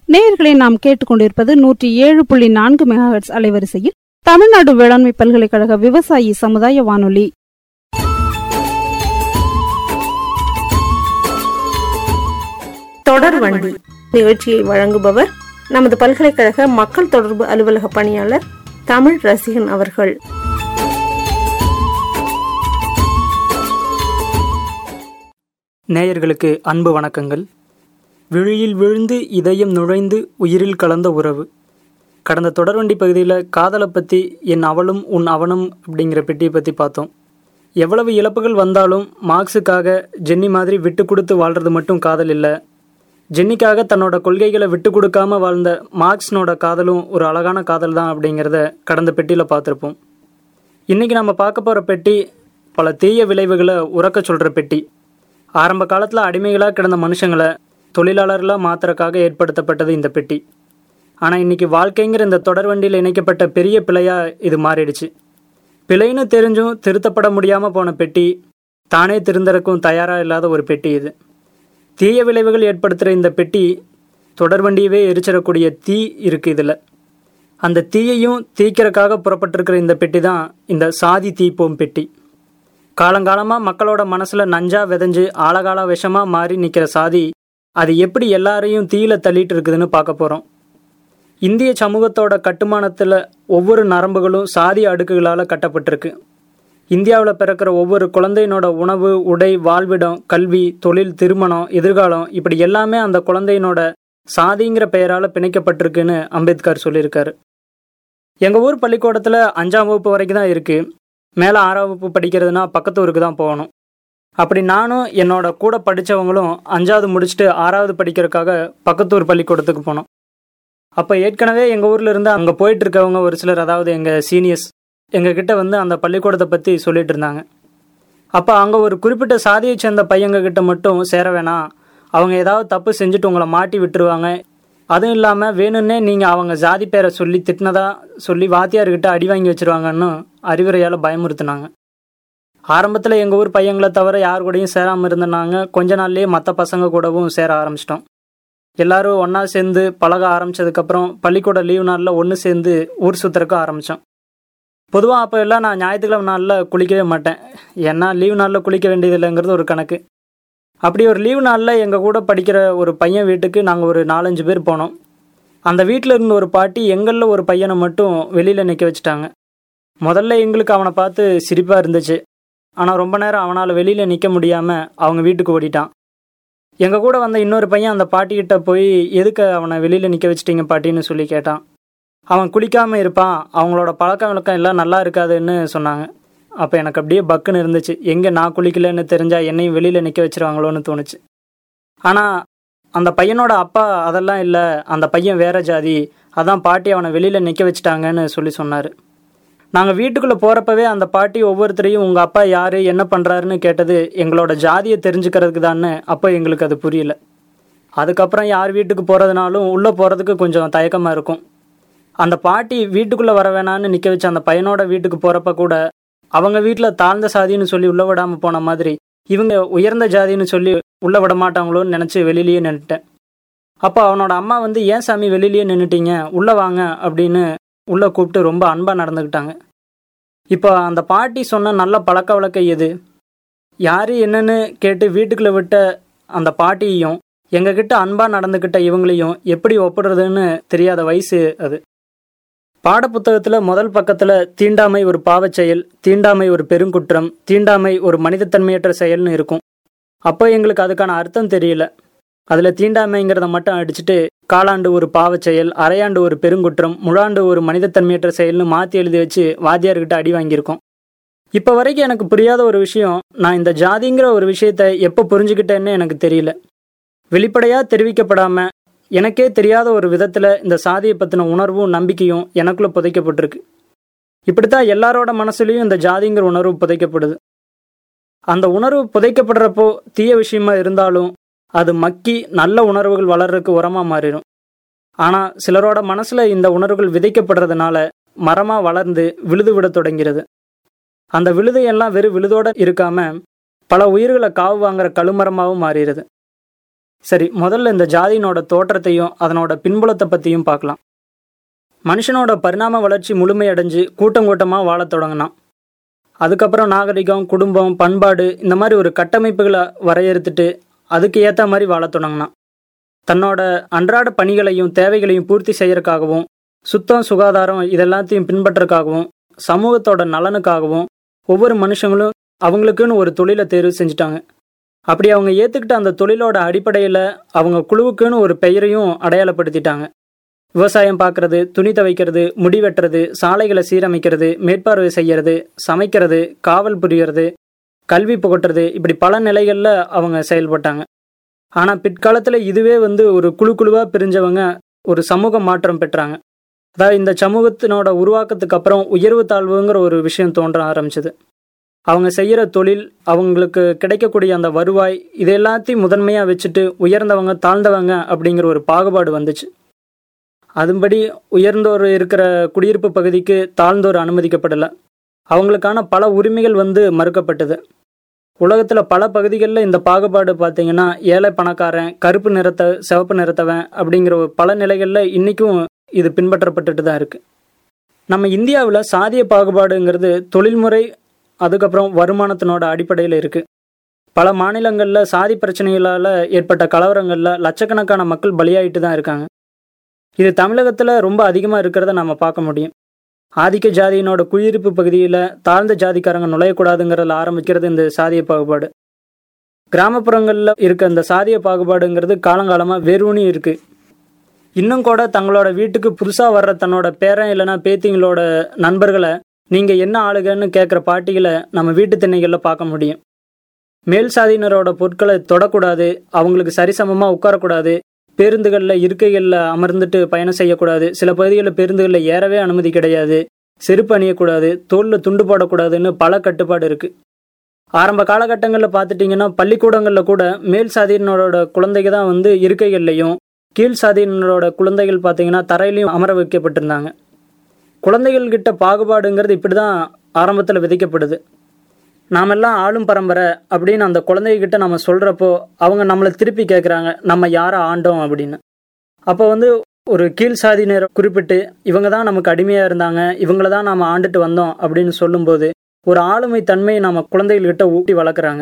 நேயர்களை நாம் கேட்டுக்கொண்டிருப்பது நூற்றி ஏழு புள்ளி நான்கு மெகாஹெட்ஸ் அலைவரிசையில் தமிழ்நாடு வேளாண்மை பல்கலைக்கழக விவசாயி சமுதாய வானொலி தொடர் வண்டி நிகழ்ச்சியை வழங்குபவர் நமது பல்கலைக்கழக மக்கள் தொடர்பு அலுவலக பணியாளர் தமிழ் ரசிகன் அவர்கள் நேயர்களுக்கு அன்பு வணக்கங்கள் விழியில் விழுந்து இதயம் நுழைந்து உயிரில் கலந்த உறவு கடந்த தொடர்வண்டி பகுதியில் காதலை பற்றி என் அவளும் உன் அவனும் அப்படிங்கிற பெட்டியை பற்றி பார்த்தோம் எவ்வளவு இழப்புகள் வந்தாலும் மார்க்ஸுக்காக ஜென்னி மாதிரி விட்டு கொடுத்து வாழ்கிறது மட்டும் காதல் இல்லை ஜென்னிக்காக தன்னோட கொள்கைகளை விட்டு கொடுக்காம வாழ்ந்த மார்க்ஸ்னோட காதலும் ஒரு அழகான காதல் தான் அப்படிங்கிறத கடந்த பெட்டியில் பார்த்துருப்போம் இன்றைக்கி நம்ம பார்க்க போகிற பெட்டி பல தீய விளைவுகளை உறக்க சொல்கிற பெட்டி ஆரம்ப காலத்தில் அடிமைகளாக கிடந்த மனுஷங்களை தொழிலாளர்களாக மாத்துறக்காக ஏற்படுத்தப்பட்டது இந்த பெட்டி ஆனால் இன்றைக்கி வாழ்க்கைங்கிற இந்த தொடர் வண்டியில் இணைக்கப்பட்ட பெரிய பிழையாக இது மாறிடுச்சு பிழைன்னு தெரிஞ்சும் திருத்தப்பட முடியாமல் போன பெட்டி தானே திருந்தறக்கும் தயாராக இல்லாத ஒரு பெட்டி இது தீய விளைவுகள் ஏற்படுத்துகிற இந்த பெட்டி தொடர்வண்டியவே எரிச்சிடக்கூடிய தீ இருக்குது இதில் அந்த தீயையும் தீக்கிறக்காக புறப்பட்டிருக்கிற இந்த பெட்டி தான் இந்த சாதி தீப்போம் பெட்டி காலங்காலமாக மக்களோட மனசில் நஞ்சா விதைஞ்சு ஆழகால விஷமாக மாறி நிற்கிற சாதி அது எப்படி எல்லாரையும் தீயில தள்ளிட்டு இருக்குதுன்னு பார்க்க போகிறோம் இந்திய சமூகத்தோட கட்டுமானத்தில் ஒவ்வொரு நரம்புகளும் சாதி அடுக்குகளால் கட்டப்பட்டிருக்கு இந்தியாவில் பிறக்கிற ஒவ்வொரு குழந்தையினோட உணவு உடை வாழ்விடம் கல்வி தொழில் திருமணம் எதிர்காலம் இப்படி எல்லாமே அந்த குழந்தையினோட சாதிங்கிற பெயரால் பிணைக்கப்பட்டிருக்குன்னு அம்பேத்கர் சொல்லியிருக்காரு எங்கள் ஊர் பள்ளிக்கூடத்தில் அஞ்சாம் வகுப்பு வரைக்கும் தான் இருக்குது மேலே ஆறாம் வகுப்பு படிக்கிறதுனா பக்கத்து ஊருக்கு தான் போகணும் அப்படி நானும் என்னோட கூட படித்தவங்களும் அஞ்சாவது முடிச்சுட்டு ஆறாவது படிக்கிறதுக்காக பக்கத்தூர் பள்ளிக்கூடத்துக்கு போனோம் அப்போ ஏற்கனவே எங்கள் ஊரில் இருந்து அங்கே போயிட்டு இருக்கவங்க ஒரு சிலர் அதாவது எங்கள் சீனியர்ஸ் எங்ககிட்ட வந்து அந்த பள்ளிக்கூடத்தை பற்றி சொல்லிட்டு இருந்தாங்க அப்போ அங்கே ஒரு குறிப்பிட்ட சாதியை சேர்ந்த பையங்க கிட்ட மட்டும் சேர வேணாம் அவங்க ஏதாவது தப்பு செஞ்சுட்டு உங்களை மாட்டி விட்டுருவாங்க அதுவும் இல்லாமல் வேணும்னே நீங்கள் அவங்க ஜாதி பேரை சொல்லி திட்டினதா சொல்லி வாத்தியார்கிட்ட அடி வாங்கி வச்சிருவாங்கன்னு அறிவுரையால் பயமுறுத்துனாங்க ஆரம்பத்தில் எங்கள் ஊர் பையங்களை தவிர யார் கூடயும் சேராமல் இருந்தனாங்க கொஞ்ச நாள்லேயே மற்ற பசங்க கூடவும் சேர ஆரம்பிச்சிட்டோம் எல்லாரும் ஒன்றா சேர்ந்து பழக ஆரம்பித்ததுக்கப்புறம் பள்ளிக்கூட லீவு நாளில் ஒன்று சேர்ந்து ஊர் சுற்றுறக்க ஆரம்பித்தோம் பொதுவாக அப்போ எல்லாம் நான் ஞாயிற்றுக்கிழமை நாளில் குளிக்கவே மாட்டேன் ஏன்னா லீவு நாளில் குளிக்க வேண்டியதில்லைங்கிறது ஒரு கணக்கு அப்படி ஒரு லீவு நாளில் எங்கள் கூட படிக்கிற ஒரு பையன் வீட்டுக்கு நாங்கள் ஒரு நாலஞ்சு பேர் போனோம் அந்த வீட்டில் இருந்த ஒரு பாட்டி எங்களில் ஒரு பையனை மட்டும் வெளியில் நிற்க வச்சுட்டாங்க முதல்ல எங்களுக்கு அவனை பார்த்து சிரிப்பாக இருந்துச்சு ஆனால் ரொம்ப நேரம் அவனால் வெளியில் நிற்க முடியாமல் அவங்க வீட்டுக்கு ஓடிட்டான் எங்கள் கூட வந்த இன்னொரு பையன் அந்த பாட்டிக்கிட்ட போய் எதுக்கு அவனை வெளியில் நிற்க வச்சிட்டீங்க பாட்டின்னு சொல்லி கேட்டான் அவன் குளிக்காமல் இருப்பான் அவங்களோட பழக்க வழக்கம் எல்லாம் நல்லா இருக்காதுன்னு சொன்னாங்க அப்போ எனக்கு அப்படியே பக்குன்னு இருந்துச்சு எங்கே நான் குளிக்கலன்னு தெரிஞ்சால் என்னையும் வெளியில் நிற்க வச்சிருவாங்களோன்னு தோணுச்சு ஆனால் அந்த பையனோட அப்பா அதெல்லாம் இல்லை அந்த பையன் வேற ஜாதி அதான் பாட்டி அவனை வெளியில் நிற்க வச்சிட்டாங்கன்னு சொல்லி சொன்னார் நாங்கள் வீட்டுக்குள்ளே போகிறப்பவே அந்த பாட்டி ஒவ்வொருத்தரையும் உங்கள் அப்பா யார் என்ன பண்ணுறாருன்னு கேட்டது எங்களோட ஜாதியை தெரிஞ்சுக்கிறதுக்கு தான்னு அப்போ எங்களுக்கு அது புரியல அதுக்கப்புறம் யார் வீட்டுக்கு போகிறதுனாலும் உள்ளே போகிறதுக்கு கொஞ்சம் தயக்கமாக இருக்கும் அந்த பாட்டி வீட்டுக்குள்ளே வர வேணான்னு நிற்க வச்ச அந்த பையனோட வீட்டுக்கு போகிறப்ப கூட அவங்க வீட்டில் தாழ்ந்த சாதின்னு சொல்லி உள்ளே விடாமல் போன மாதிரி இவங்க உயர்ந்த ஜாதின்னு சொல்லி உள்ளே விட மாட்டாங்களோன்னு நினச்சி வெளியிலேயே நின்றுட்டேன் அப்போ அவனோட அம்மா வந்து ஏன் சாமி வெளியிலேயே நின்றுட்டீங்க உள்ளே வாங்க அப்படின்னு உள்ளே கூப்பிட்டு ரொம்ப அன்பாக நடந்துக்கிட்டாங்க இப்போ அந்த பாட்டி சொன்ன நல்ல பழக்க வழக்கம் எது யார் என்னன்னு கேட்டு வீட்டுக்குள்ளே விட்ட அந்த பாட்டியையும் எங்ககிட்ட அன்பாக நடந்துக்கிட்ட இவங்களையும் எப்படி ஒப்பிடுறதுன்னு தெரியாத வயசு அது பாடப்புத்தகத்தில் முதல் பக்கத்தில் தீண்டாமை ஒரு பாவச் செயல் தீண்டாமை ஒரு பெருங்குற்றம் தீண்டாமை ஒரு மனிதத்தன்மையற்ற செயல்னு இருக்கும் அப்போ எங்களுக்கு அதுக்கான அர்த்தம் தெரியல அதில் தீண்டாமைங்கிறத மட்டும் அடிச்சுட்டு காலாண்டு ஒரு பாவச் செயல் அரையாண்டு ஒரு பெருங்குற்றம் முழாண்டு ஒரு மனிதத்தன்மையற்ற செயல்னு மாற்றி எழுதி வச்சு வாத்தியார்கிட்ட அடி வாங்கியிருக்கோம் இப்போ வரைக்கும் எனக்கு புரியாத ஒரு விஷயம் நான் இந்த ஜாதிங்கிற ஒரு விஷயத்த எப்போ புரிஞ்சுக்கிட்டேன்னு எனக்கு தெரியல வெளிப்படையாக தெரிவிக்கப்படாமல் எனக்கே தெரியாத ஒரு விதத்தில் இந்த சாதியை பற்றின உணர்வும் நம்பிக்கையும் எனக்குள்ளே புதைக்கப்பட்டிருக்கு இப்படித்தான் எல்லாரோட மனசுலையும் இந்த ஜாதிங்கிற உணர்வு புதைக்கப்படுது அந்த உணர்வு புதைக்கப்படுறப்போ தீய விஷயமா இருந்தாலும் அது மக்கி நல்ல உணர்வுகள் வளர்றதுக்கு உரமாக மாறிடும் ஆனால் சிலரோட மனசில் இந்த உணர்வுகள் விதைக்கப்படுறதுனால மரமாக வளர்ந்து விழுது விட தொடங்கிறது அந்த விழுது எல்லாம் வெறும் விழுதோட இருக்காம பல உயிர்களை காவு வாங்குற கழுமரமாகவும் மாறிடுது சரி முதல்ல இந்த ஜாதியினோட தோற்றத்தையும் அதனோட பின்புலத்தை பற்றியும் பார்க்கலாம் மனுஷனோட பரிணாம வளர்ச்சி முழுமையடைஞ்சு கூட்டம் கூட்டமாக வாழத் தொடங்கினான் அதுக்கப்புறம் நாகரிகம் குடும்பம் பண்பாடு இந்த மாதிரி ஒரு கட்டமைப்புகளை வரையறுத்துட்டு அதுக்கு ஏற்ற மாதிரி வாழத் தொடங்கினான் தன்னோட அன்றாட பணிகளையும் தேவைகளையும் பூர்த்தி செய்யறதுக்காகவும் சுத்தம் சுகாதாரம் இதெல்லாத்தையும் பின்பற்றக்காகவும் சமூகத்தோட நலனுக்காகவும் ஒவ்வொரு மனுஷங்களும் அவங்களுக்குன்னு ஒரு தொழிலை தேர்வு செஞ்சுட்டாங்க அப்படி அவங்க ஏற்றுக்கிட்ட அந்த தொழிலோட அடிப்படையில் அவங்க குழுவுக்குன்னு ஒரு பெயரையும் அடையாளப்படுத்திட்டாங்க விவசாயம் பார்க்கறது துணி துவைக்கிறது முடி வெட்டுறது சாலைகளை சீரமைக்கிறது மேற்பார்வை செய்யறது சமைக்கிறது காவல் புரியறது கல்வி புகட்டுறது இப்படி பல நிலைகளில் அவங்க செயல்பட்டாங்க ஆனால் பிற்காலத்தில் இதுவே வந்து ஒரு குழு குழுவாக பிரிஞ்சவங்க ஒரு சமூக மாற்றம் பெற்றாங்க அதாவது இந்த சமூகத்தினோட உருவாக்கத்துக்கு அப்புறம் உயர்வு தாழ்வுங்கிற ஒரு விஷயம் தோன்ற ஆரம்பிச்சது அவங்க செய்கிற தொழில் அவங்களுக்கு கிடைக்கக்கூடிய அந்த வருவாய் இது எல்லாத்தையும் முதன்மையாக வச்சுட்டு உயர்ந்தவங்க தாழ்ந்தவங்க அப்படிங்கிற ஒரு பாகுபாடு வந்துச்சு அதுபடி உயர்ந்தோர் இருக்கிற குடியிருப்பு பகுதிக்கு தாழ்ந்தோர் அனுமதிக்கப்படலை அவங்களுக்கான பல உரிமைகள் வந்து மறுக்கப்பட்டது உலகத்தில் பல பகுதிகளில் இந்த பாகுபாடு பார்த்தீங்கன்னா ஏழை பணக்காரன் கருப்பு நிறத்த சிவப்பு நிறத்தவன் அப்படிங்கிற ஒரு பல நிலைகளில் இன்றைக்கும் இது பின்பற்றப்பட்டுட்டு தான் இருக்குது நம்ம இந்தியாவில் சாதிய பாகுபாடுங்கிறது தொழில்முறை அதுக்கப்புறம் வருமானத்தினோட அடிப்படையில் இருக்குது பல மாநிலங்களில் சாதி பிரச்சனைகளால் ஏற்பட்ட கலவரங்களில் லட்சக்கணக்கான மக்கள் பலியாயிட்டு தான் இருக்காங்க இது தமிழகத்தில் ரொம்ப அதிகமாக இருக்கிறத நம்ம பார்க்க முடியும் ஆதிக்க ஜாதியினோட குடியிருப்பு பகுதியில் தாழ்ந்த ஜாதிக்காரங்க நுழையக்கூடாதுங்கிறதுல ஆரம்பிக்கிறது இந்த சாதிய பாகுபாடு கிராமப்புறங்களில் இருக்க இந்த சாதிய பாகுபாடுங்கிறது காலங்காலமாக வேரூனி இருக்குது இன்னும் கூட தங்களோட வீட்டுக்கு புதுசாக வர்ற தன்னோட பேரன் இல்லைன்னா பேத்திங்களோட நண்பர்களை நீங்கள் என்ன ஆளுகன்னு கேட்குற பாட்டிகளை நம்ம வீட்டு திண்ணைகளில் பார்க்க முடியும் மேல் சாதியினரோட பொருட்களை தொடக்கூடாது அவங்களுக்கு சரிசமமாக உட்காரக்கூடாது பேருந்துகளில் இருக்கைகளில் அமர்ந்துட்டு பயணம் செய்யக்கூடாது சில பகுதிகளில் பேருந்துகளில் ஏறவே அனுமதி கிடையாது செருப்பு அணியக்கூடாது தோளில் துண்டு போடக்கூடாதுன்னு பல கட்டுப்பாடு இருக்குது ஆரம்ப காலகட்டங்களில் பார்த்துட்டிங்கன்னா பள்ளிக்கூடங்களில் கூட மேல் சாதியினரோட குழந்தைங்க தான் வந்து இருக்கைகள்லையும் கீழ் சாதியினரோட குழந்தைகள் பார்த்தீங்கன்னா தரையிலையும் அமர வைக்கப்பட்டிருந்தாங்க குழந்தைகள்கிட்ட பாகுபாடுங்கிறது இப்படி தான் ஆரம்பத்தில் விதைக்கப்படுது நாமெல்லாம் ஆளும் பரம்பரை அப்படின்னு அந்த குழந்தைகிட்ட நம்ம சொல்கிறப்போ அவங்க நம்மளை திருப்பி கேட்குறாங்க நம்ம யாரை ஆண்டோம் அப்படின்னு அப்போ வந்து ஒரு கீழ் சாதியினர் குறிப்பிட்டு இவங்க தான் நமக்கு அடிமையாக இருந்தாங்க இவங்கள தான் நாம் ஆண்டுட்டு வந்தோம் அப்படின்னு சொல்லும்போது ஒரு ஆளுமை தன்மையை நம்ம குழந்தைகள்கிட்ட ஊட்டி வளர்க்குறாங்க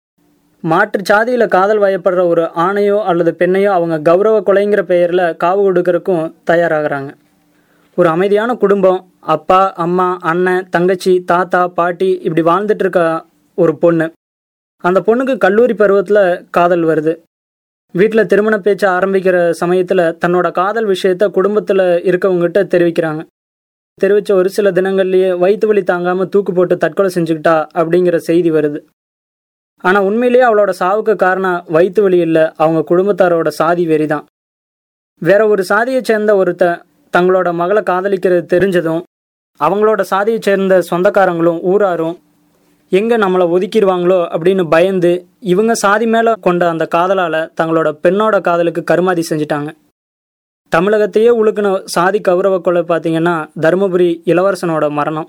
மாற்று சாதியில் காதல் வயப்படுற ஒரு ஆணையோ அல்லது பெண்ணையோ அவங்க கௌரவ கொலைங்கிற பெயரில் காவு கொடுக்கறதுக்கும் தயாராகிறாங்க ஒரு அமைதியான குடும்பம் அப்பா அம்மா அண்ணன் தங்கச்சி தாத்தா பாட்டி இப்படி வாழ்ந்துட்டு இருக்க ஒரு பொண்ணு அந்த பொண்ணுக்கு கல்லூரி பருவத்தில் காதல் வருது வீட்டில் திருமண பேச்சை ஆரம்பிக்கிற சமயத்தில் தன்னோட காதல் விஷயத்த குடும்பத்தில் இருக்கவங்ககிட்ட தெரிவிக்கிறாங்க தெரிவித்த ஒரு சில தினங்கள்லேயே வயிற்று வலி தாங்காமல் தூக்கு போட்டு தற்கொலை செஞ்சுக்கிட்டா அப்படிங்கிற செய்தி வருது ஆனால் உண்மையிலேயே அவளோட சாவுக்கு காரணம் வயிற்று வலி இல்லை அவங்க குடும்பத்தாரோட சாதி வெறி தான் வேற ஒரு சாதியை சேர்ந்த ஒருத்த தங்களோட மகளை காதலிக்கிறது தெரிஞ்சதும் அவங்களோட சாதியை சேர்ந்த சொந்தக்காரங்களும் ஊராரும் எங்கே நம்மளை ஒதுக்கிடுவாங்களோ அப்படின்னு பயந்து இவங்க சாதி மேலே கொண்ட அந்த காதலால் தங்களோட பெண்ணோட காதலுக்கு கருமாதி செஞ்சிட்டாங்க தமிழகத்தையே உழுக்கின சாதி கௌரவ கொலை பார்த்தீங்கன்னா தருமபுரி இளவரசனோட மரணம்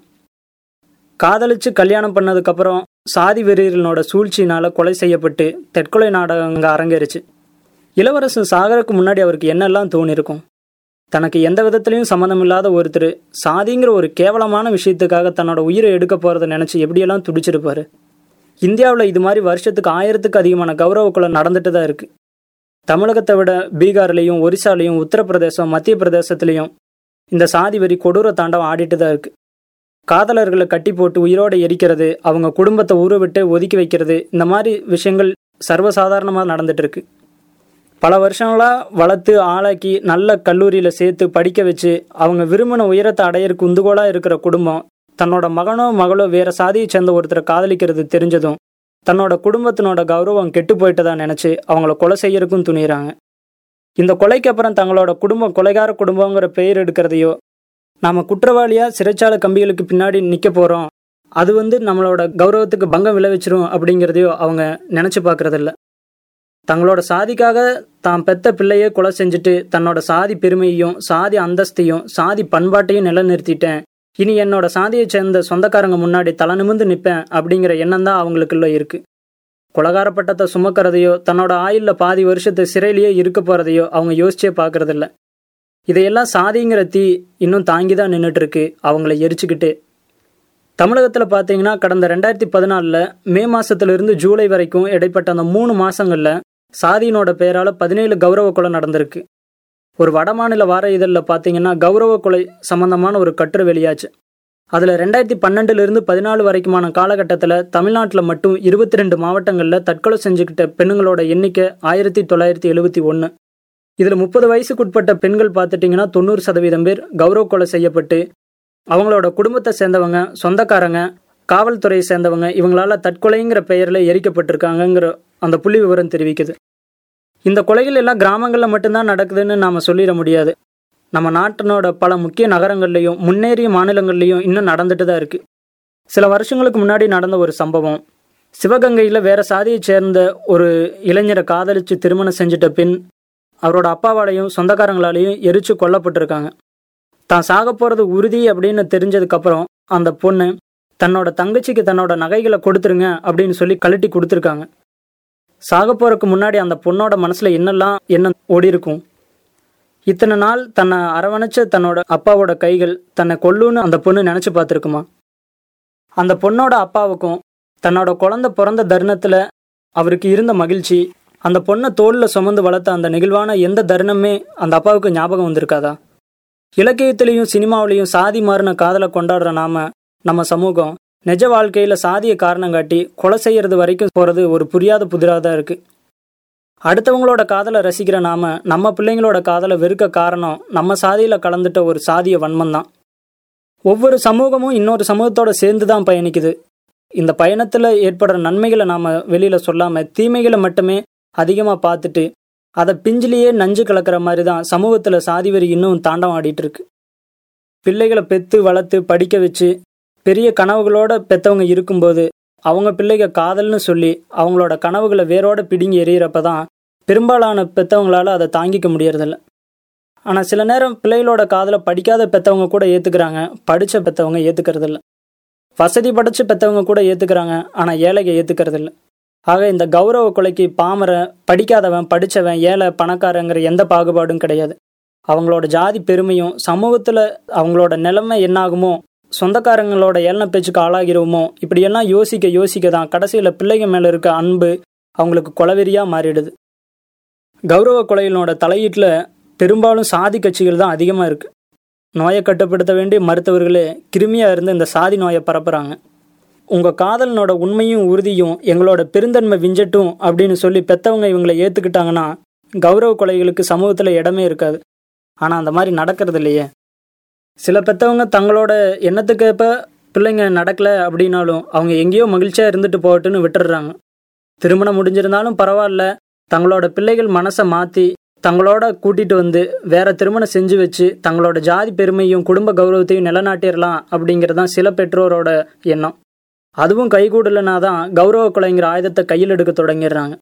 காதலிச்சு கல்யாணம் பண்ணதுக்கப்புறம் சாதி வெறியர்களோட சூழ்ச்சியினால் கொலை செய்யப்பட்டு தற்கொலை நாடகம் அங்கே அரங்கேறிச்சு இளவரசன் சாகருக்கு முன்னாடி அவருக்கு என்னெல்லாம் தோணிருக்கும் தனக்கு எந்த விதத்துலையும் சம்மந்தமில்லாத ஒருத்தர் சாதிங்கிற ஒரு கேவலமான விஷயத்துக்காக தன்னோட உயிரை எடுக்க போகிறத நினச்சி எப்படியெல்லாம் துடிச்சிருப்பாரு இந்தியாவில் இது மாதிரி வருஷத்துக்கு ஆயிரத்துக்கு அதிகமான கௌரவ கொலை நடந்துட்டு தான் இருக்குது தமிழகத்தை விட பீகார்லேயும் ஒரிசாலையும் உத்தரப்பிரதேசம் மத்திய பிரதேசத்துலேயும் இந்த சாதி வரி கொடூர தாண்டவம் ஆடிட்டு தான் இருக்குது காதலர்களை கட்டி போட்டு உயிரோடு எரிக்கிறது அவங்க குடும்பத்தை ஊற விட்டு ஒதுக்கி வைக்கிறது இந்த மாதிரி விஷயங்கள் சர்வசாதாரணமாக நடந்துட்டு இருக்கு பல வருஷங்களாக வளர்த்து ஆளாக்கி நல்ல கல்லூரியில் சேர்த்து படிக்க வச்சு அவங்க விரும்பின உயரத்தை அடையறக்கு உந்துகோலாக இருக்கிற குடும்பம் தன்னோட மகனோ மகளோ வேற சாதியை சேர்ந்த ஒருத்தரை காதலிக்கிறது தெரிஞ்சதும் தன்னோட குடும்பத்தினோட கௌரவம் கெட்டு போயிட்டதா நினச்சி அவங்கள கொலை செய்யறதுக்கும் துணிகிறாங்க இந்த கொலைக்கு அப்புறம் தங்களோட குடும்பம் கொலைகார குடும்பங்கிற பெயர் எடுக்கிறதையோ நாம் குற்றவாளியாக சிறைச்சாலை கம்பிகளுக்கு பின்னாடி நிற்க போகிறோம் அது வந்து நம்மளோட கௌரவத்துக்கு பங்கம் விளைவிச்சிரும் அப்படிங்கிறதையோ அவங்க நினச்சி பார்க்கறதில்ல தங்களோட சாதிக்காக தான் பெத்த பிள்ளையே கொலை செஞ்சுட்டு தன்னோட சாதி பெருமையையும் சாதி அந்தஸ்தையும் சாதி பண்பாட்டையும் நிலைநிறுத்திட்டேன் இனி என்னோட சாதியை சேர்ந்த சொந்தக்காரங்க முன்னாடி தலை நிமிர்ந்து நிற்பேன் அப்படிங்கிற எண்ணம் தான் அவங்களுக்குள்ள இருக்கு கொலகார பட்டத்தை சுமக்கிறதையோ தன்னோட ஆயுளில் பாதி வருஷத்தை சிறையிலேயே இருக்க போகிறதையோ அவங்க யோசிச்சே பார்க்கறதில்ல இதையெல்லாம் சாதிங்கிற தீ இன்னும் தாங்கி தான் நின்றுட்டு இருக்கு அவங்கள எரிச்சுக்கிட்டு தமிழகத்தில் பார்த்தீங்கன்னா கடந்த ரெண்டாயிரத்தி பதினாலில் மே மாதத்துலேருந்து ஜூலை வரைக்கும் இடைப்பட்ட அந்த மூணு மாதங்களில் சாதியினோட பெயரால் பதினேழு கௌரவ கொலை நடந்திருக்கு ஒரு வடமாநில வார இதழில் பார்த்தீங்கன்னா கௌரவ கொலை சம்பந்தமான ஒரு கட்டுரை வெளியாச்சு அதில் ரெண்டாயிரத்தி பன்னெண்டுலேருந்து பதினாலு வரைக்குமான காலகட்டத்தில் தமிழ்நாட்டில் மட்டும் இருபத்தி ரெண்டு மாவட்டங்களில் தற்கொலை செஞ்சுக்கிட்ட பெண்களோட எண்ணிக்கை ஆயிரத்தி தொள்ளாயிரத்தி எழுபத்தி ஒன்று இதில் முப்பது வயசுக்குட்பட்ட பெண்கள் பார்த்துட்டிங்கன்னா தொண்ணூறு சதவீதம் பேர் கௌரவ கொலை செய்யப்பட்டு அவங்களோட குடும்பத்தை சேர்ந்தவங்க சொந்தக்காரங்க காவல்துறையை சேர்ந்தவங்க இவங்களால தற்கொலைங்கிற பெயரில் எரிக்கப்பட்டிருக்காங்கங்கிற அந்த புள்ளி விவரம் தெரிவிக்குது இந்த கொலைகள் எல்லாம் கிராமங்களில் மட்டும்தான் நடக்குதுன்னு நாம் சொல்லிட முடியாது நம்ம நாட்டினோட பல முக்கிய நகரங்கள்லையும் முன்னேறிய மாநிலங்கள்லையும் இன்னும் நடந்துட்டு தான் இருக்கு சில வருஷங்களுக்கு முன்னாடி நடந்த ஒரு சம்பவம் சிவகங்கையில் வேற சாதியைச் சேர்ந்த ஒரு இளைஞரை காதலிச்சு திருமணம் செஞ்சிட்ட பின் அவரோட அப்பாவாலையும் சொந்தக்காரங்களாலையும் எரிச்சு கொல்லப்பட்டிருக்காங்க தான் சாக போகிறது உறுதி அப்படின்னு தெரிஞ்சதுக்கப்புறம் அந்த பொண்ணு தன்னோட தங்கச்சிக்கு தன்னோட நகைகளை கொடுத்துருங்க அப்படின்னு சொல்லி கழட்டி கொடுத்துருக்காங்க சாக போறதுக்கு முன்னாடி அந்த பொண்ணோட மனசில் என்னெல்லாம் என்ன ஓடி இருக்கும் இத்தனை நாள் தன்னை அரவணைச்ச தன்னோட அப்பாவோட கைகள் தன்னை கொல்லுன்னு அந்த பொண்ணு நினச்சி பார்த்துருக்குமா அந்த பொண்ணோட அப்பாவுக்கும் தன்னோட குழந்தை பிறந்த தருணத்தில் அவருக்கு இருந்த மகிழ்ச்சி அந்த பொண்ணை தோளில் சுமந்து வளர்த்த அந்த நெகிழ்வான எந்த தருணமே அந்த அப்பாவுக்கு ஞாபகம் வந்திருக்காதா இலக்கியத்திலையும் சினிமாவிலையும் சாதி மாறின காதலை கொண்டாடுற நாம நம்ம சமூகம் நிஜ வாழ்க்கையில் சாதியை காரணம் காட்டி கொலை செய்யறது வரைக்கும் போகிறது ஒரு புரியாத புதிராக தான் இருக்குது அடுத்தவங்களோட காதலை ரசிக்கிற நாம நம்ம பிள்ளைங்களோட காதலை வெறுக்க காரணம் நம்ம சாதியில் கலந்துட்ட ஒரு சாதிய வன்மம் தான் ஒவ்வொரு சமூகமும் இன்னொரு சமூகத்தோட சேர்ந்து தான் பயணிக்குது இந்த பயணத்தில் ஏற்படுற நன்மைகளை நாம் வெளியில் சொல்லாமல் தீமைகளை மட்டுமே அதிகமாக பார்த்துட்டு அதை பிஞ்சிலேயே நஞ்சு கலக்கிற மாதிரி தான் சமூகத்தில் சாதி வரி இன்னும் தாண்டம் ஆடிட்டு இருக்கு பிள்ளைகளை பெற்று வளர்த்து படிக்க வச்சு பெரிய கனவுகளோட பெற்றவங்க இருக்கும்போது அவங்க பிள்ளைக காதல்னு சொல்லி அவங்களோட கனவுகளை வேரோட பிடுங்கி எறிகிறப்ப தான் பெரும்பாலான பெற்றவங்களால அதை தாங்கிக்க முடியறதில்ல ஆனால் சில நேரம் பிள்ளைகளோட காதலை படிக்காத பெற்றவங்க கூட ஏற்றுக்கிறாங்க படித்த பெற்றவங்க ஏற்றுக்கிறதில்ல வசதி படைச்சு பெற்றவங்க கூட ஏற்றுக்கிறாங்க ஆனால் ஏழைக ஏற்றுக்கிறதில்ல ஆக இந்த கௌரவ கொலைக்கு பாமர படிக்காதவன் படித்தவன் ஏழை பணக்காரங்கிற எந்த பாகுபாடும் கிடையாது அவங்களோட ஜாதி பெருமையும் சமூகத்தில் அவங்களோட நிலைமை என்னாகுமோ சொந்தக்காரங்களோட ஏளன பேச்சுக்கு ஆளாகிறோமோ இப்படியெல்லாம் யோசிக்க யோசிக்க தான் கடைசியில் பிள்ளைங்க மேலே இருக்க அன்பு அவங்களுக்கு கொலவெறியாக மாறிடுது கௌரவ கொலையினோட தலையீட்டில் பெரும்பாலும் சாதி கட்சிகள் தான் அதிகமாக இருக்குது நோயை கட்டுப்படுத்த வேண்டிய மருத்துவர்களே கிருமியாக இருந்து இந்த சாதி நோயை பரப்புகிறாங்க உங்கள் காதலனோட உண்மையும் உறுதியும் எங்களோட பெருந்தன்மை விஞ்சட்டும் அப்படின்னு சொல்லி பெற்றவங்க இவங்களை ஏற்றுக்கிட்டாங்கன்னா கௌரவ கொலைகளுக்கு சமூகத்தில் இடமே இருக்காது ஆனால் அந்த மாதிரி நடக்கிறது இல்லையே சில பெற்றவங்க தங்களோட எண்ணத்துக்கேற்ப பிள்ளைங்க நடக்கலை அப்படின்னாலும் அவங்க எங்கேயோ மகிழ்ச்சியாக இருந்துட்டு போகட்டுன்னு விட்டுடுறாங்க திருமணம் முடிஞ்சிருந்தாலும் பரவாயில்ல தங்களோட பிள்ளைகள் மனசை மாற்றி தங்களோட கூட்டிட்டு வந்து வேற திருமணம் செஞ்சு வச்சு தங்களோட ஜாதி பெருமையும் குடும்ப கௌரவத்தையும் நிலநாட்டிடலாம் அப்படிங்கிறது தான் சில பெற்றோரோட எண்ணம் அதுவும் கைகூடலைனா தான் கௌரவ கொலைங்கிற ஆயுதத்தை கையில் எடுக்க தொடங்கிடுறாங்க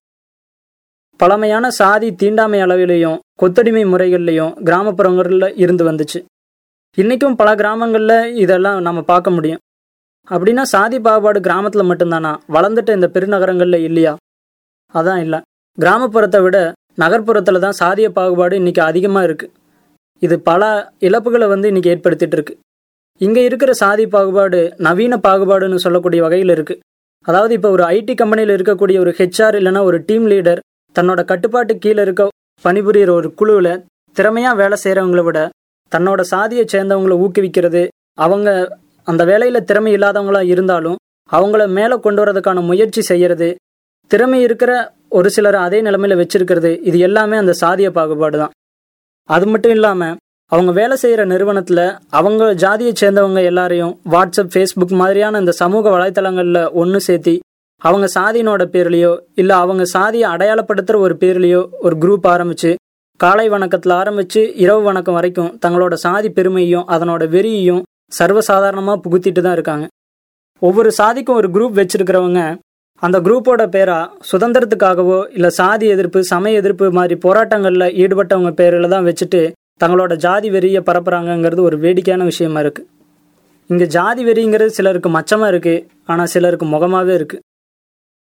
பழமையான சாதி தீண்டாமை அளவிலையும் கொத்தடிமை முறைகள்லையும் கிராமப்புறங்களில் இருந்து வந்துச்சு இன்றைக்கும் பல கிராமங்களில் இதெல்லாம் நம்ம பார்க்க முடியும் அப்படின்னா சாதி பாகுபாடு கிராமத்தில் மட்டும்தானா வளர்ந்துட்ட இந்த பெருநகரங்களில் இல்லையா அதான் இல்லை கிராமப்புறத்தை விட நகர்ப்புறத்தில் தான் சாதிய பாகுபாடு இன்றைக்கி அதிகமாக இருக்குது இது பல இழப்புகளை வந்து இன்றைக்கி ஏற்படுத்திட்டு இருக்கு இங்கே இருக்கிற சாதி பாகுபாடு நவீன பாகுபாடுன்னு சொல்லக்கூடிய வகையில் இருக்குது அதாவது இப்போ ஒரு ஐடி கம்பெனியில் இருக்கக்கூடிய ஒரு ஹெச்ஆர் இல்லைன்னா ஒரு டீம் லீடர் தன்னோட கட்டுப்பாட்டு கீழே இருக்க பணிபுரிகிற ஒரு குழுவில் திறமையாக வேலை செய்கிறவங்கள விட தன்னோட சாதியை சேர்ந்தவங்கள ஊக்குவிக்கிறது அவங்க அந்த வேலையில் திறமை இல்லாதவங்களா இருந்தாலும் அவங்கள மேலே கொண்டு வரதுக்கான முயற்சி செய்யறது திறமை இருக்கிற ஒரு சிலர் அதே நிலைமையில வச்சிருக்கிறது இது எல்லாமே அந்த சாதிய பாகுபாடு தான் அது மட்டும் இல்லாமல் அவங்க வேலை செய்கிற நிறுவனத்தில் அவங்க ஜாதியை சேர்ந்தவங்க எல்லாரையும் வாட்ஸ்அப் ஃபேஸ்புக் மாதிரியான இந்த சமூக வலைத்தளங்களில் ஒன்று சேர்த்தி அவங்க சாதியினோட பேர்லேயோ இல்லை அவங்க சாதியை அடையாளப்படுத்துகிற ஒரு பேர்லேயோ ஒரு குரூப் ஆரம்பித்து காலை வணக்கத்தில் ஆரம்பித்து இரவு வணக்கம் வரைக்கும் தங்களோட சாதி பெருமையும் அதனோட வெறியையும் சர்வசாதாரணமாக புகுத்திட்டு தான் இருக்காங்க ஒவ்வொரு சாதிக்கும் ஒரு குரூப் வச்சிருக்கிறவங்க அந்த குரூப்போட பேரா சுதந்திரத்துக்காகவோ இல்லை சாதி எதிர்ப்பு சமய எதிர்ப்பு மாதிரி போராட்டங்களில் ஈடுபட்டவங்க பேரில் தான் வச்சுட்டு தங்களோட ஜாதி வெறியை பரப்புறாங்கங்கிறது ஒரு வேடிக்கையான விஷயமா இருக்குது இங்கே ஜாதி வெறிங்கிறது சிலருக்கு மச்சமாக இருக்குது ஆனால் சிலருக்கு முகமாகவே இருக்குது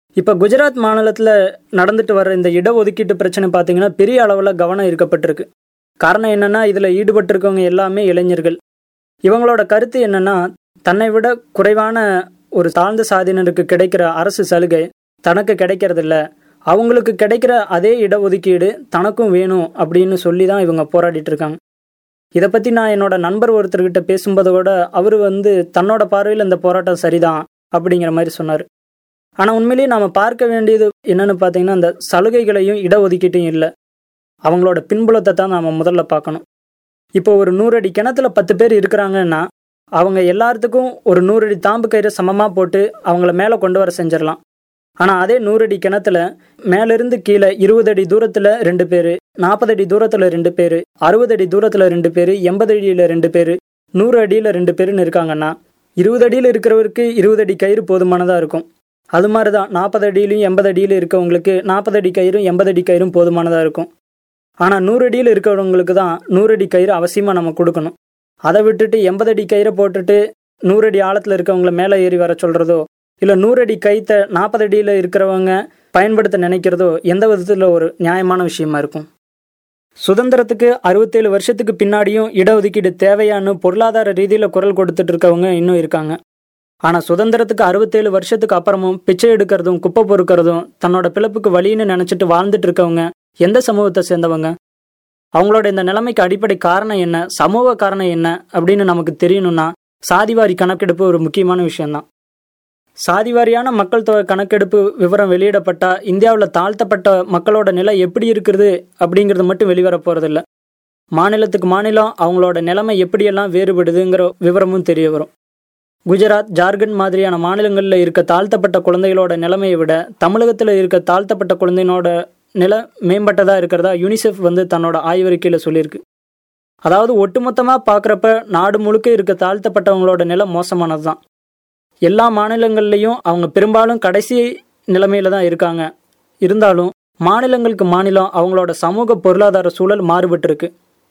இப்போ குஜராத் மாநிலத்தில் நடந்துட்டு வர இந்த இடஒதுக்கீட்டு பிரச்சனை பார்த்தீங்கன்னா பெரிய அளவில் கவனம் ஈர்க்கப்பட்டிருக்கு காரணம் என்னன்னா இதில் ஈடுபட்டிருக்கவங்க எல்லாமே இளைஞர்கள் இவங்களோட கருத்து என்னன்னா தன்னை விட குறைவான ஒரு தாழ்ந்த சாதியினருக்கு கிடைக்கிற அரசு சலுகை தனக்கு கிடைக்கிறதில்ல அவங்களுக்கு கிடைக்கிற அதே இடஒதுக்கீடு தனக்கும் வேணும் அப்படின்னு சொல்லி தான் இவங்க போராடிட்டு இருக்காங்க இதை பற்றி நான் என்னோட நண்பர் ஒருத்தர்கிட்ட பேசும்போது கூட அவர் வந்து தன்னோட பார்வையில் இந்த போராட்டம் சரிதான் அப்படிங்கிற மாதிரி சொன்னார் ஆனால் உண்மையிலேயே நாம் பார்க்க வேண்டியது என்னன்னு பார்த்தீங்கன்னா இந்த சலுகைகளையும் இடஒதுக்கீட்டையும் இல்லை அவங்களோட பின்புலத்தை தான் நாம் முதல்ல பார்க்கணும் இப்போ ஒரு நூறு அடி கிணத்துல பத்து பேர் இருக்கிறாங்கன்னா அவங்க எல்லாத்துக்கும் ஒரு நூறு அடி தாம்பு கயிறு சமமாக போட்டு அவங்கள மேலே கொண்டு வர செஞ்சிடலாம் ஆனால் அதே நூறு அடி கிணத்துல மேலிருந்து கீழே இருபது அடி தூரத்தில் ரெண்டு பேர் நாற்பது அடி தூரத்தில் ரெண்டு பேர் அறுபது அடி தூரத்தில் ரெண்டு பேர் எண்பது அடியில் ரெண்டு பேர் நூறு அடியில் ரெண்டு பேருன்னு இருக்காங்கன்னா இருபது அடியில் இருக்கிறவருக்கு இருபது அடி கயிறு போதுமானதாக இருக்கும் அது மாதிரி தான் நாற்பது அடியிலையும் எண்பது அடியில் இருக்கவங்களுக்கு நாற்பது அடி கயிறும் எண்பது அடி கயிறும் போதுமானதாக இருக்கும் ஆனால் நூறு அடியில் இருக்கிறவங்களுக்கு தான் நூறு அடி கயிறு அவசியமாக நம்ம கொடுக்கணும் அதை விட்டுட்டு எண்பது அடி கயிறை போட்டுட்டு நூறு அடி ஆழத்தில் இருக்கவங்கள மேலே ஏறி வர சொல்கிறதோ இல்லை நூறு அடி கைத்தை நாற்பது அடியில் இருக்கிறவங்க பயன்படுத்த நினைக்கிறதோ எந்த விதத்தில் ஒரு நியாயமான விஷயமா இருக்கும் சுதந்திரத்துக்கு அறுபத்தேழு வருஷத்துக்கு பின்னாடியும் இடஒதுக்கீடு தேவையான்னு பொருளாதார ரீதியில் குரல் கொடுத்துட்டு இருக்கவங்க இன்னும் இருக்காங்க ஆனால் சுதந்திரத்துக்கு அறுபத்தேழு வருஷத்துக்கு அப்புறமும் பிச்சை எடுக்கிறதும் குப்பை பொறுக்கிறதும் தன்னோட பிழப்புக்கு வழின்னு நினச்சிட்டு வாழ்ந்துட்டு இருக்கவங்க எந்த சமூகத்தை சேர்ந்தவங்க அவங்களோட இந்த நிலைமைக்கு அடிப்படை காரணம் என்ன சமூக காரணம் என்ன அப்படின்னு நமக்கு தெரியணும்னா சாதிவாரி கணக்கெடுப்பு ஒரு முக்கியமான விஷயம்தான் சாதிவாரியான மக்கள் தொகை கணக்கெடுப்பு விவரம் வெளியிடப்பட்டா இந்தியாவில் தாழ்த்தப்பட்ட மக்களோட நிலை எப்படி இருக்குது அப்படிங்கிறது மட்டும் வெளிவர போகிறதில்ல மாநிலத்துக்கு மாநிலம் அவங்களோட நிலைமை எப்படியெல்லாம் வேறுபடுதுங்கிற விவரமும் தெரிய வரும் குஜராத் ஜார்க்கண்ட் மாதிரியான மாநிலங்களில் இருக்க தாழ்த்தப்பட்ட குழந்தைகளோட நிலைமையை விட தமிழகத்தில் இருக்க தாழ்த்தப்பட்ட குழந்தைகளோட நிலை மேம்பட்டதாக இருக்கிறதா யூனிசெஃப் வந்து தன்னோட ஆய்வறிக்கையில் சொல்லியிருக்கு அதாவது ஒட்டுமொத்தமாக பார்க்குறப்ப நாடு முழுக்க இருக்க தாழ்த்தப்பட்டவங்களோட நிலை மோசமானது தான் எல்லா மாநிலங்கள்லேயும் அவங்க பெரும்பாலும் கடைசி நிலைமையில தான் இருக்காங்க இருந்தாலும் மாநிலங்களுக்கு மாநிலம் அவங்களோட சமூக பொருளாதார சூழல் மாறுபட்டிருக்கு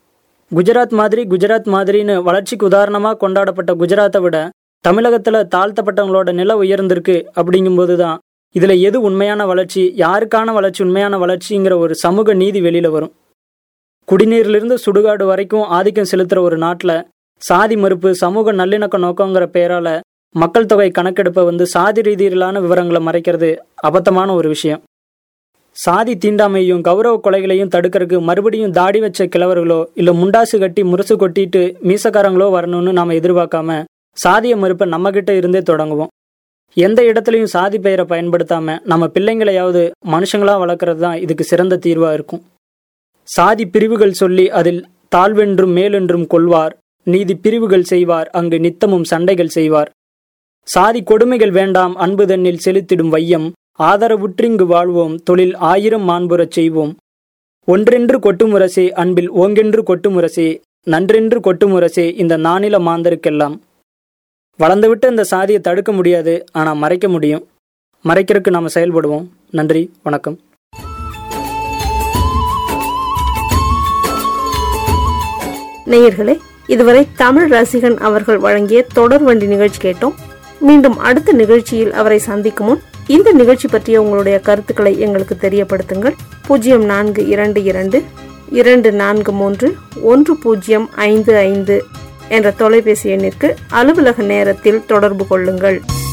குஜராத் மாதிரி குஜராத் மாதிரின்னு வளர்ச்சிக்கு உதாரணமாக கொண்டாடப்பட்ட குஜராத்தை விட தமிழகத்தில் தாழ்த்தப்பட்டவங்களோட நிலை உயர்ந்திருக்கு அப்படிங்கும்போது தான் இதில் எது உண்மையான வளர்ச்சி யாருக்கான வளர்ச்சி உண்மையான வளர்ச்சிங்கிற ஒரு சமூக நீதி வெளியில் வரும் குடிநீரிலிருந்து சுடுகாடு வரைக்கும் ஆதிக்கம் செலுத்துகிற ஒரு நாட்டில் சாதி மறுப்பு சமூக நல்லிணக்க நோக்கங்கிற பெயரால் மக்கள் தொகை கணக்கெடுப்பை வந்து சாதி ரீதியிலான விவரங்களை மறைக்கிறது அபத்தமான ஒரு விஷயம் சாதி தீண்டாமையும் கௌரவ கொலைகளையும் தடுக்கிறதுக்கு மறுபடியும் தாடி வச்ச கிழவர்களோ இல்லை முண்டாசு கட்டி முரசு கொட்டிட்டு மீசக்காரங்களோ வரணும்னு நாம் எதிர்பார்க்காம சாதிய மறுப்பை நம்மகிட்ட இருந்தே தொடங்குவோம் எந்த இடத்துலையும் சாதி பெயரை பயன்படுத்தாம நம்ம பிள்ளைங்களையாவது மனுஷங்களா வளர்க்குறது தான் இதுக்கு சிறந்த தீர்வா இருக்கும் சாதி பிரிவுகள் சொல்லி அதில் தாழ்வென்றும் மேலென்றும் கொள்வார் நீதி பிரிவுகள் செய்வார் அங்கு நித்தமும் சண்டைகள் செய்வார் சாதி கொடுமைகள் வேண்டாம் அன்பு தன்னில் செலுத்திடும் வையம் ஆதரவுற்றிங்கு வாழ்வோம் தொழில் ஆயிரம் மாண்புறச் செய்வோம் ஒன்றென்று கொட்டுமுரசே அன்பில் ஓங்கென்று கொட்டுமுரசே நன்றென்று கொட்டுமுரசே இந்த நானில மாந்தருக்கெல்லாம் வளர்ந்துவிட்டு இந்த சாதியை தடுக்க முடியாது ஆனால் மறைக்க முடியும் மறைக்கிறதுக்கு நாம் செயல்படுவோம் நன்றி வணக்கம் நேயர்களே இதுவரை தமிழ் ரசிகன் அவர்கள் வழங்கிய தொடர் வண்டி நிகழ்ச்சி கேட்டோம் மீண்டும் அடுத்த நிகழ்ச்சியில் அவரை சந்திக்கும் முன் இந்த நிகழ்ச்சி பற்றிய உங்களுடைய கருத்துக்களை எங்களுக்கு தெரியப்படுத்துங்கள் பூஜ்ஜியம் நான்கு இரண்டு இரண்டு இரண்டு நான்கு மூன்று ஒன்று பூஜ்ஜியம் ஐந்து ஐந்து என்ற தொலைபேசி எண்ணிற்கு அலுவலக நேரத்தில் தொடர்பு கொள்ளுங்கள்